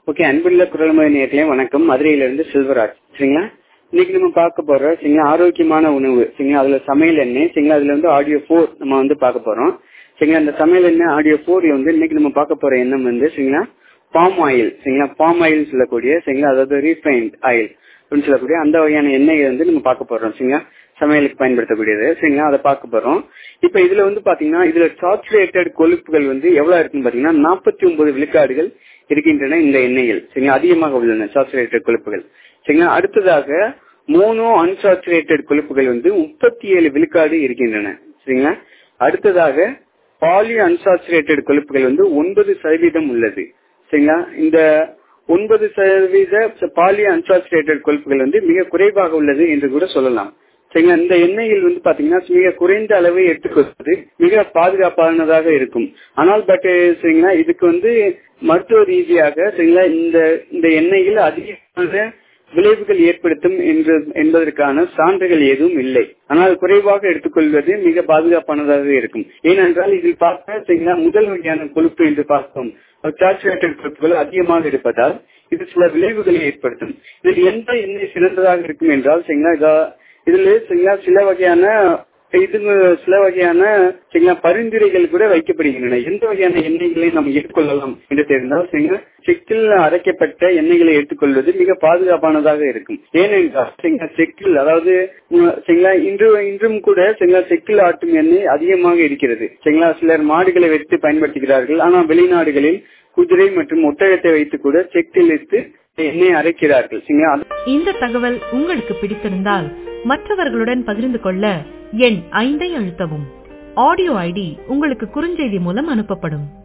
okay அன்புள்ள குரல்மொழி நேர்களே வணக்கம் மதுரையிலிருந்து செல்வராஜ் சரிங்களா இன்னைக்கு நம்ம பார்க்க போறோம் சரிங்களா ஆரோக்கியமான உணவு சரிங்களா அதுல சமையல் எண்ணெய் சரிங்களா அதுல வந்து ஆடியோ ஃபோர் நம்ம வந்து பார்க்க போறோம் சரிங்களா அந்த சமையல் எண்ணெய் ஆடியோ ஃபோர்ல வந்து இன்னைக்கு நம்ம பார்க்க போற எண்ணம் வந்து சரிங்களா பாம் ஆயில் சரிங்களா பாம் ஆயில் சொல்லக்கூடிய சரிங்களா அதாவது ரீஃபைன்ட் ஆயில் அப்படின்னு சொல்லக்கூடிய அந்த வகையான எண்ணெயை வந்து நம்ம பார்க்க போறோம் சரிங்களா சமையலுக்கு பயன்படுத்தக்கூடியது சரிங்களா அதை பார்க்க போறோம் இப்ப இதுல வந்து பாத்தீங்கன்னா இதுல சாச்சுரேட்டட் கொழுப்புகள் வந்து எவ்வளவு இருக்குன்னு பாத்தீங்கன்னா நாற்பத்தி ஒன்பது விழுக்காடுகள் இருக்கின்றன இந்த எண்ணெயில் சரிங்களா அதிகமாக உள்ளன சாச்சுரேட்டட் கொழுப்புகள் சரிங்களா அடுத்ததாக மோனோ அன்சாச்சுரேட்டட் கொழுப்புகள் வந்து முப்பத்தி ஏழு விழுக்காடு இருக்கின்றன சரிங்களா அடுத்ததாக பாலி அன்சாச்சுரேட்டட் கொழுப்புகள் வந்து ஒன்பது சதவீதம் உள்ளது சரிங்களா இந்த ஒன்பது சதவீத பாலி அன்சாச்சுரேட்டட் கொழுப்புகள் வந்து மிக குறைவாக உள்ளது என்று கூட சொல்லலாம் சரிங்களா இந்த எண்ணெயில் வந்து பாத்தீங்கன்னா மிக குறைந்த அளவை எடுத்துக்கொள்வது மிக பாதுகாப்பானதாக இருக்கும் ஆனால் பட் சரிங்களா இதுக்கு வந்து மருத்துவ ரீதியாக சரிங்களா இந்த இந்த எண்ணெயில் அதிகமான விளைவுகள் ஏற்படுத்தும் என்று என்பதற்கான சான்றுகள் எதுவும் இல்லை ஆனால் குறைவாக எடுத்துக்கொள்வது மிக பாதுகாப்பானதாக இருக்கும் ஏனென்றால் இதில் பார்க்க சரிங்களா முதல் வகையான கொழுப்பு என்று பார்த்தோம் சாச்சுரேட்டட் கொழுப்புகள் அதிகமாக இருப்பதால் இது சில விளைவுகளை ஏற்படுத்தும் இதில் எந்த எண்ணெய் சிறந்ததாக இருக்கும் என்றால் சரிங்களா இதுல சரிங்களா சில வகையான இது சில வகையான சரிங்களா பரிந்துரைகள் கூட வைக்கப்படுகின்றன எந்த வகையான எண்ணெய்களை நம்ம எடுத்துக்கொள்ளலாம் என்று தெரிந்தால் சரிங்களா செக்கில் அரைக்கப்பட்ட எண்ணெய்களை எடுத்துக்கொள்வது மிக பாதுகாப்பானதாக இருக்கும் ஏனென்றால் சரிங்களா செக்கில் அதாவது சரிங்களா இன்று இன்றும் கூட சரிங்களா செக்கில் ஆட்டும் எண்ணெய் அதிகமாக இருக்கிறது சரிங்களா சிலர் மாடுகளை வைத்து பயன்படுத்துகிறார்கள் ஆனால் வெளிநாடுகளில் குதிரை மற்றும் ஒட்டகத்தை வைத்து கூட செக்கில் வைத்து எண்ணெய் அரைக்கிறார்கள் இந்த தகவல் உங்களுக்கு பிடித்திருந்தால் மற்றவர்களுடன் பகிர்ந்து கொள்ள எண் ஐந்தை அழுத்தவும் ஆடியோ ஐடி உங்களுக்கு குறுஞ்செய்தி மூலம் அனுப்பப்படும்